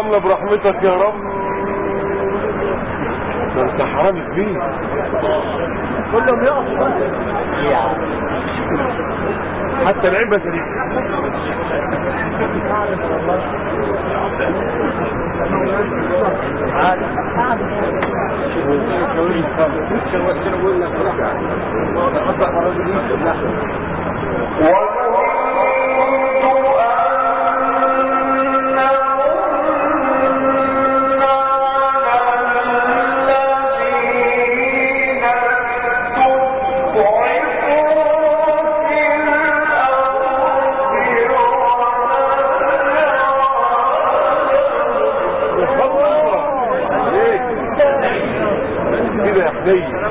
ارحمنا برحمتك يا رب ده انت حرام كبير كلهم يقفوا حتى العبة دي كده يا حنين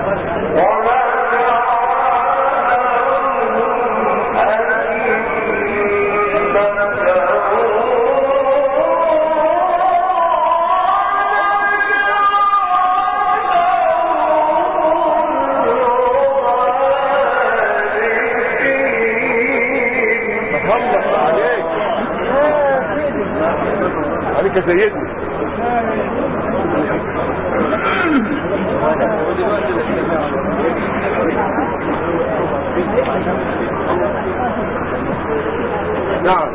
تخلص عليك عليك يا سيدنا نعم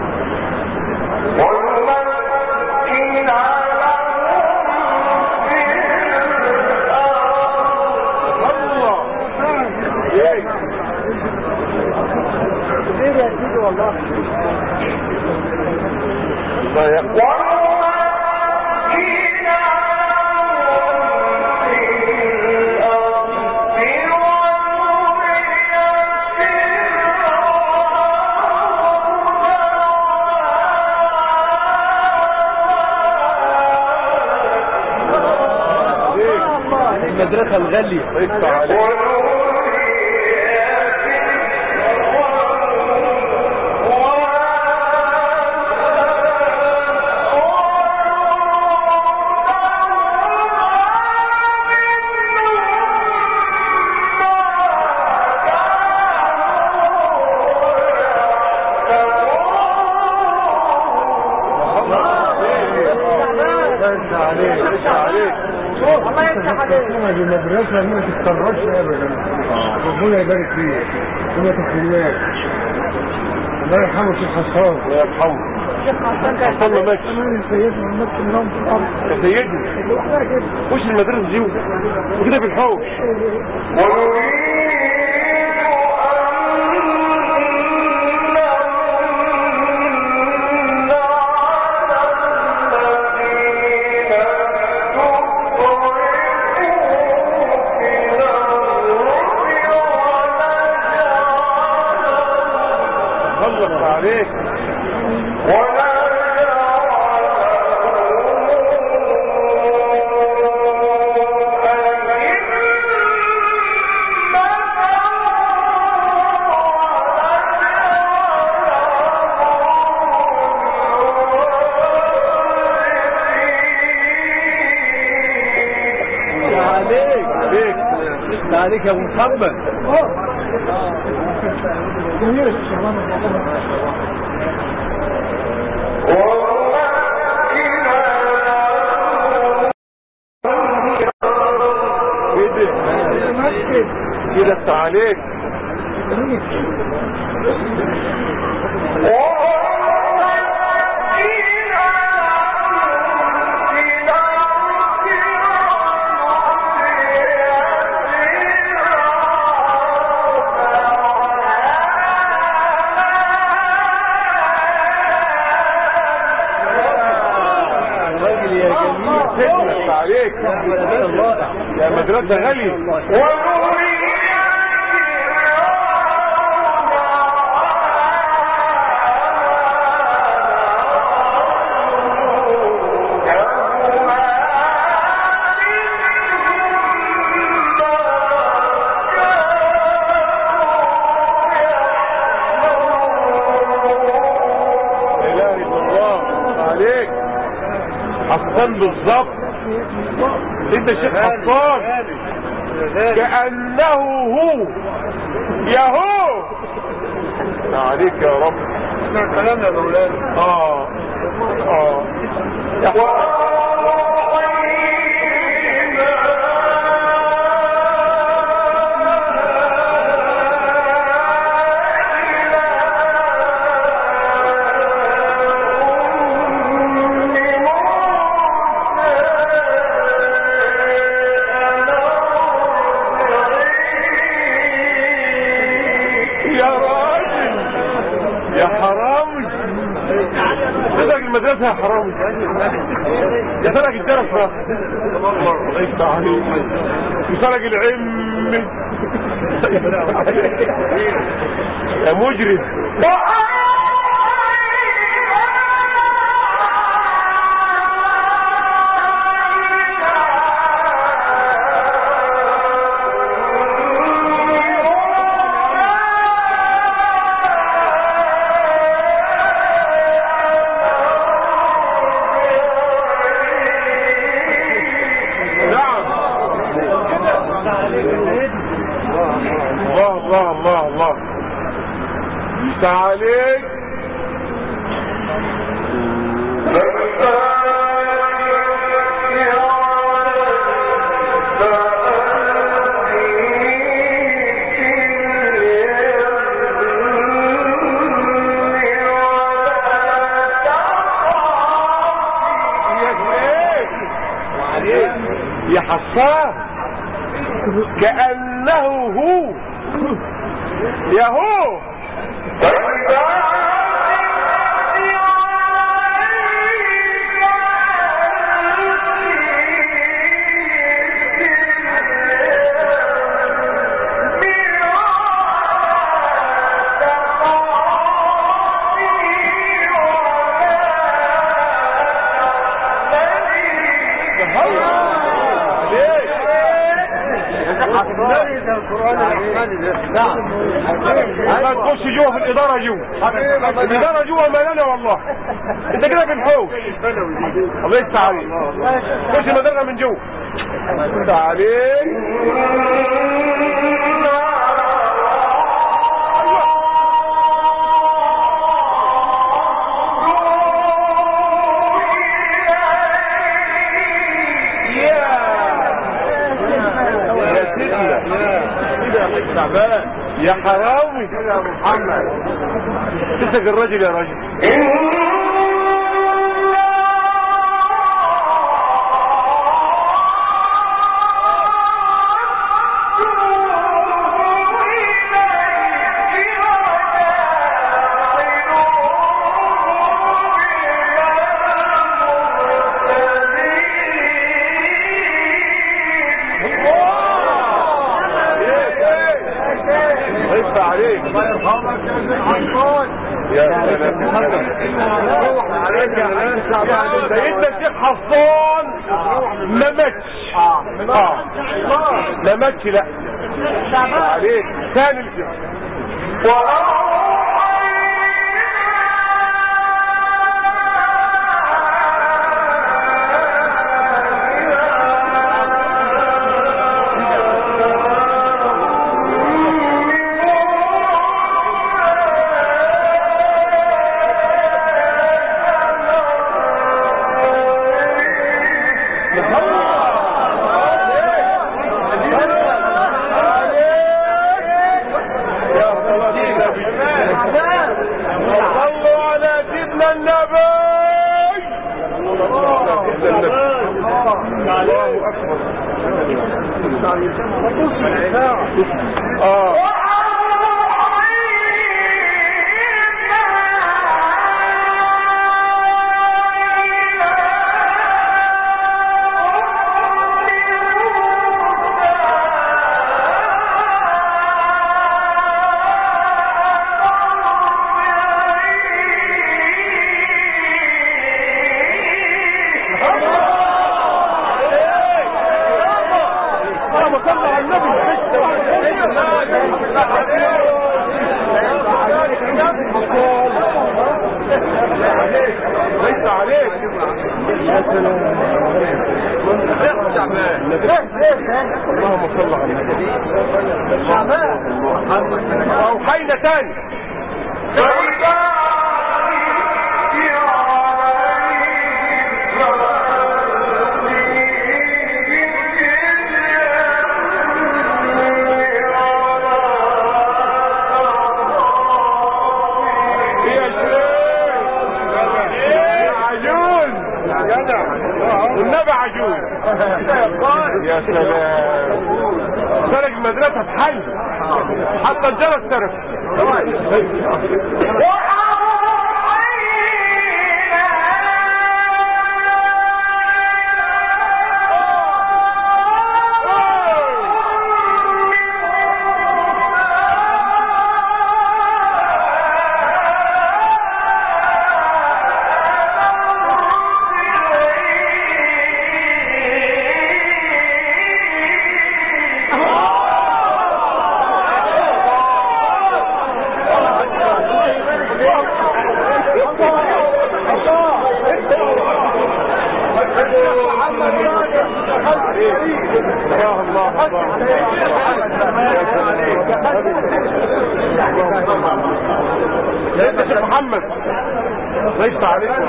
الله ايه كتير يا سيدي والله الله يقوى المدرسة الغالية ادفع عليك ادفع عليك ادفع عليك الله يفتح عليك المدرسة ما تتكررش ابدا ربنا يبارك فيك وما تخليناش الله يرحمه الشيخ حسان الله يرحمه حصل له ماشي كمان سيدنا نمت النوم في الارض يا سيدنا لوحدها كده خش المدرسة دي وكده في الحوش خلص عليك عليك عليك عليك يا ابو محمد جميل يا شيخ شعبان كده كده انت عليك الراجل يا جميل تجلس عليك يا مدرسة غالية لا اله الا الله عليك حسان بالظبط انت شيخ حسان كأنه هو يهو عليك يا رب اسمع كلام يا مولانا اه اه يا راجل يا حرامي تسرق المدرسة يا حرامي يسرق الدرس بقى الله يفتح عليك يسرق العلم يا مجرم نعم الله الله الله الله يفتح عليك يا حصان كأنه هو يا هو ما تخش جوه في الإدارة جوه الإدارة جوه ملانة والله انت كده في الحوش الله يفتح عليك خش المدرسة من جوه يفتح عليك يا سيدنا يا حراوي يا محمد تسق الرجل يا رجل الله يفتح عليك يا سلام سيدنا الشيخ حصان ما ماتش اه ما ماتش لا عليك ثاني الفيلم صلوا على سيدنا النبي الله اكبر اه اللهم صل على النبي ليس عليك يا سلام اللهم صل على النبي اوحينا تاني فإذا سبع عجوز يا سلام سرق المدرسة في حي حتى الجرس سرق الله الله يا شيخ محمد ليس عليكم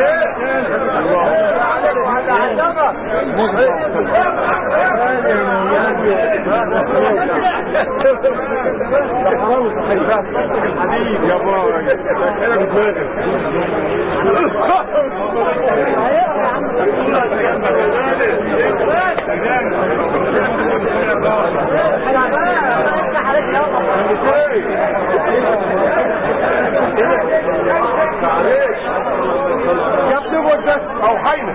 يا يا ابني وانت اوحينا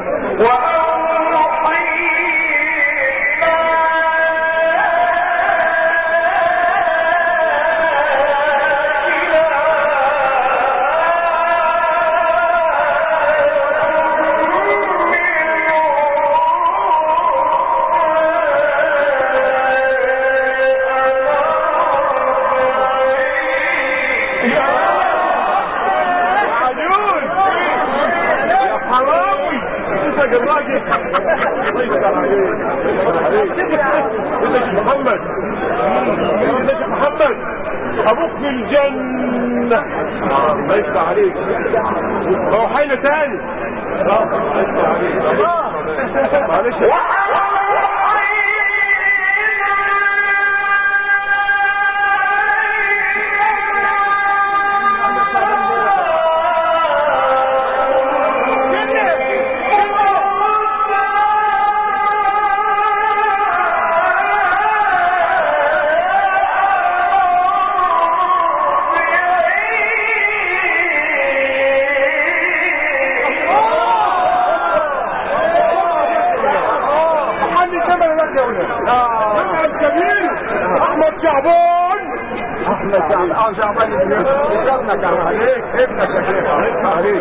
عجوز يا حرامي انت جراجي انت محمد انت محمد ابوك في الجنة ليس عليك هو حين تاني ليس عليك معلش محل الجبل لك يا ولاد مذهب جميل احمد شعبان احمد شعبان اه شعبان ابنك عليك ابنك يا شيخ عليك عليك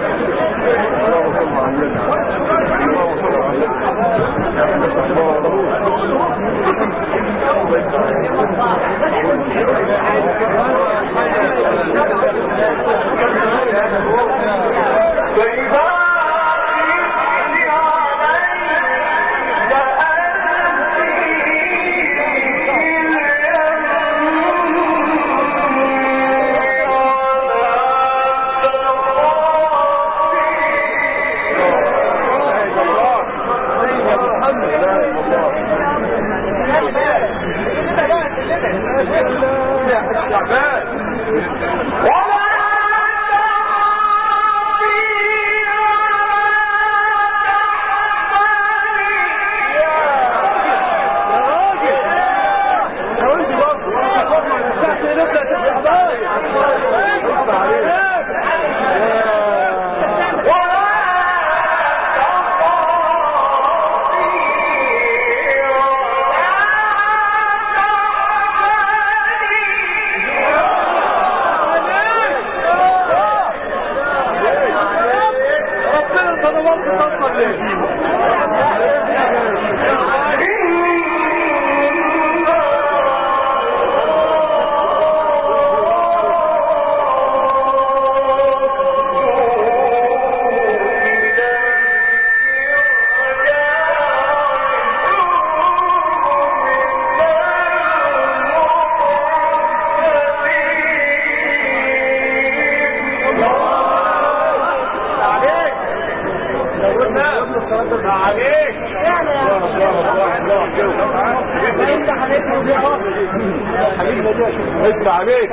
لسه عليك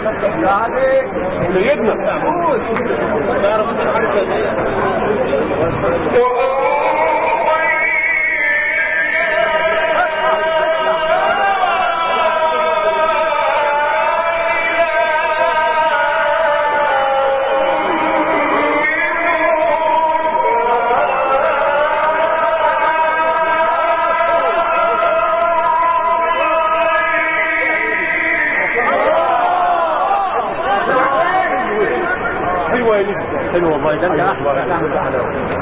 سيدنا حلو والله ده انت احلى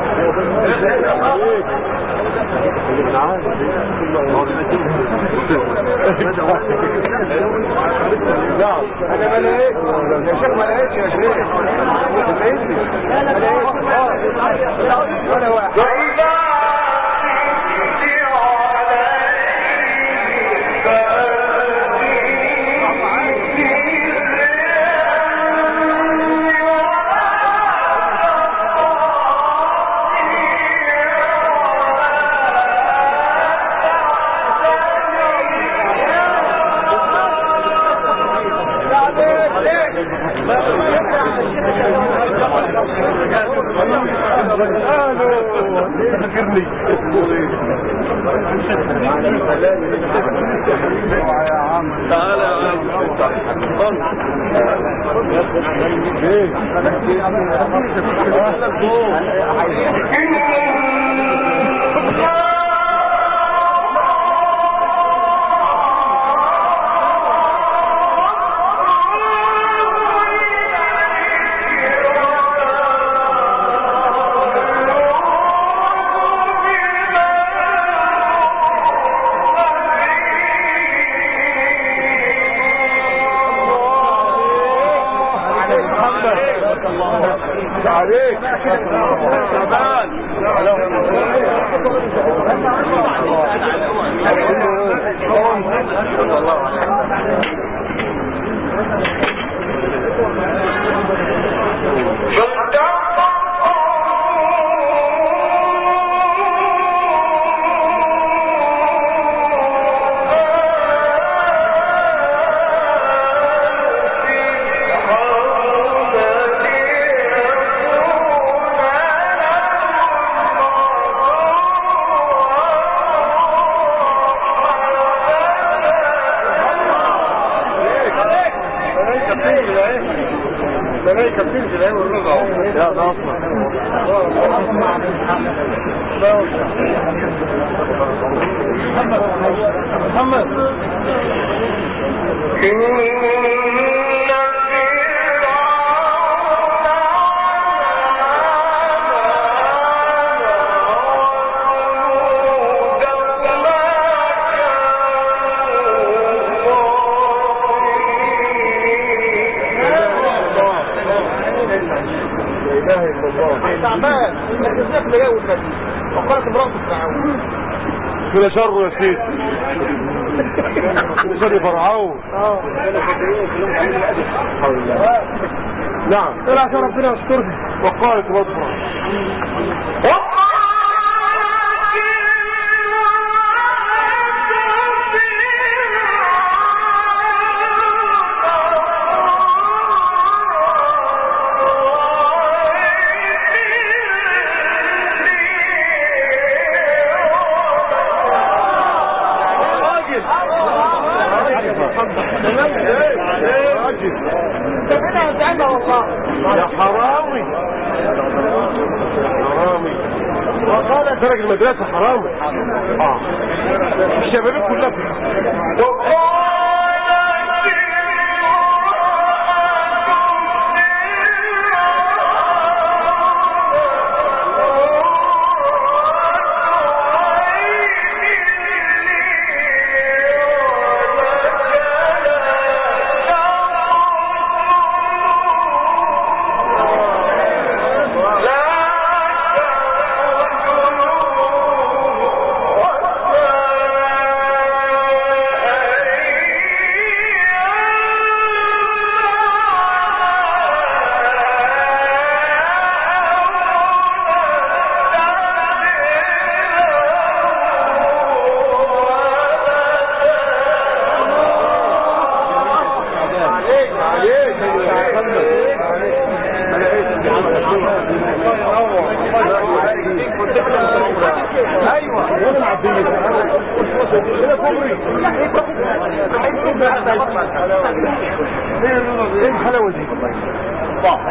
نعم انا ما لقيت يا شيخ ما لقيتش يا شيخ ما لقيتش ما لقيتش ولا واحد تعالى يا عم عليك الملائكة بتنزل اهي والرضا لا ده اصلا محمد لا اله الا الله تعبان لكن ازيك اللي جاي والنبي فكرت امرأة التعاون كده شر يا سيدي كده شر فرعون نعم طلع عشان ربنا يسترها وقالت مصر انت هنا هتعمل والله يا حرامي حرامي وقال درج المدرسة حرامي اه الشباب كلها عليك عليك يا محمد ايوه وانا معديه هنا كوبري ايه الحلاوه دي الله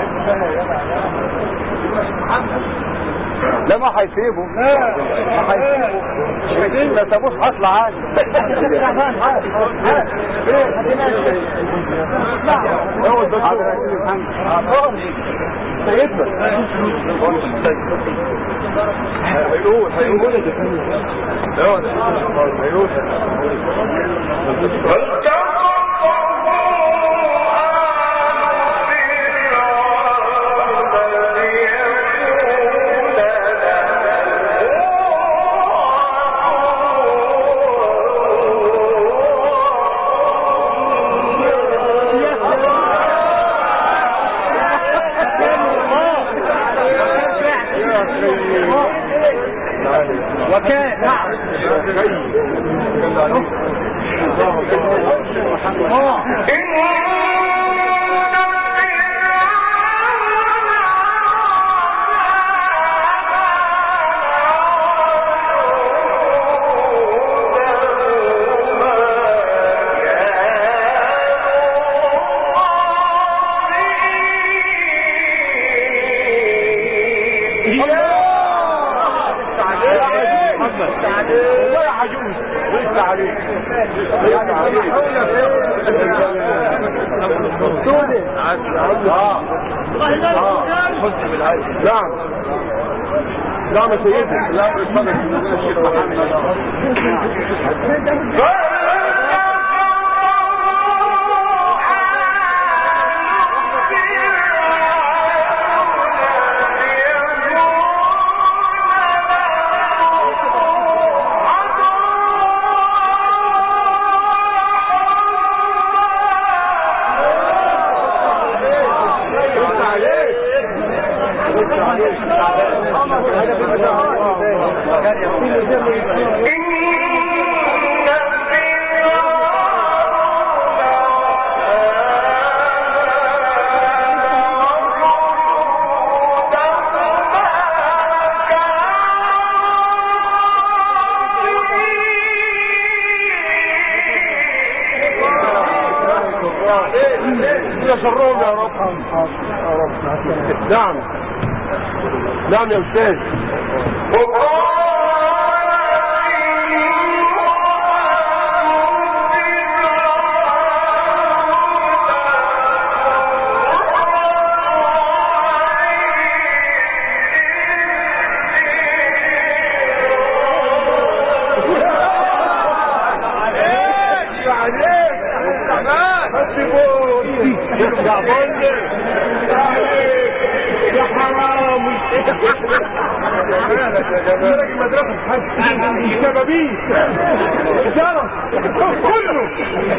لا ما هيسيبه ما هيسيبه ما سابوش هطلع عادي هو الدكتور سيدنا هيقول هيقول هيقول وكان نعم والله يا عجوز لسه عليك لسه عليك اه نعم نعم يا سيدي لا الشيخ لسه عليك لسه عليك يا شرهم يا رب نعم نعم يا استاذ يا حرام مالك المدرسة شبابيك شرف كله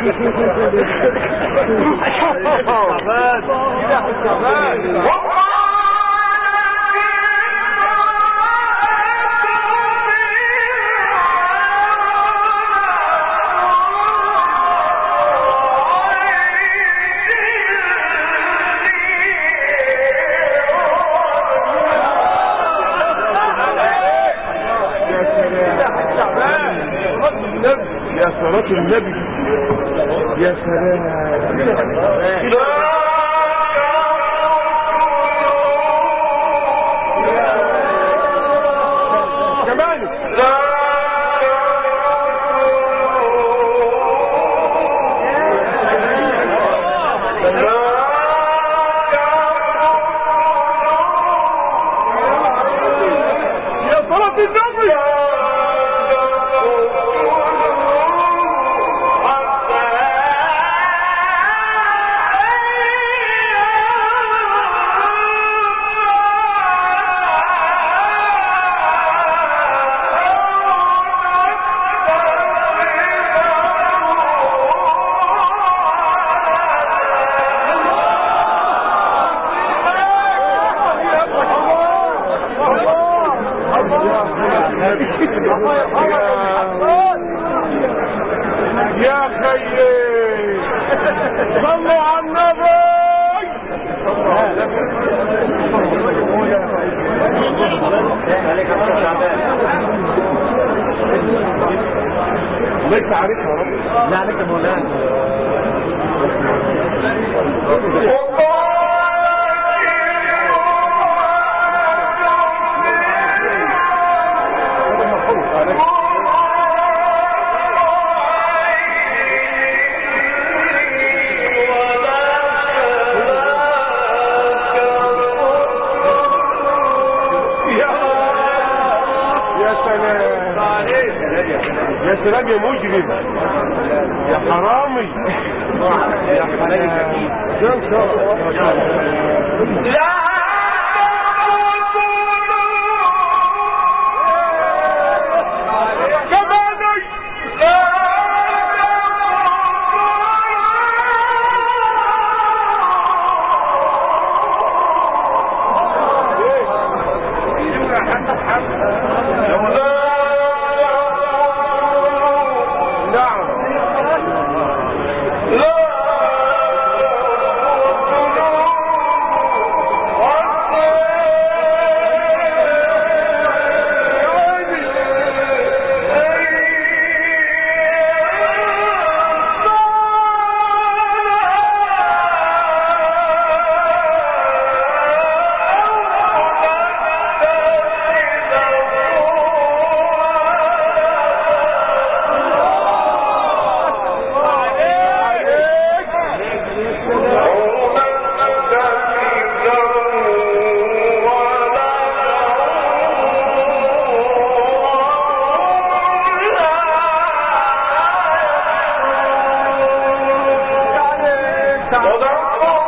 يا صلاة النبي يا سلام كمان يا صلاة النبي يا خيي صلوا على النبي ليس عارفها يا رب لا عليك يا مولانا والله يا سلام يا مجرم يا حرامي يا حرامي نعم صدق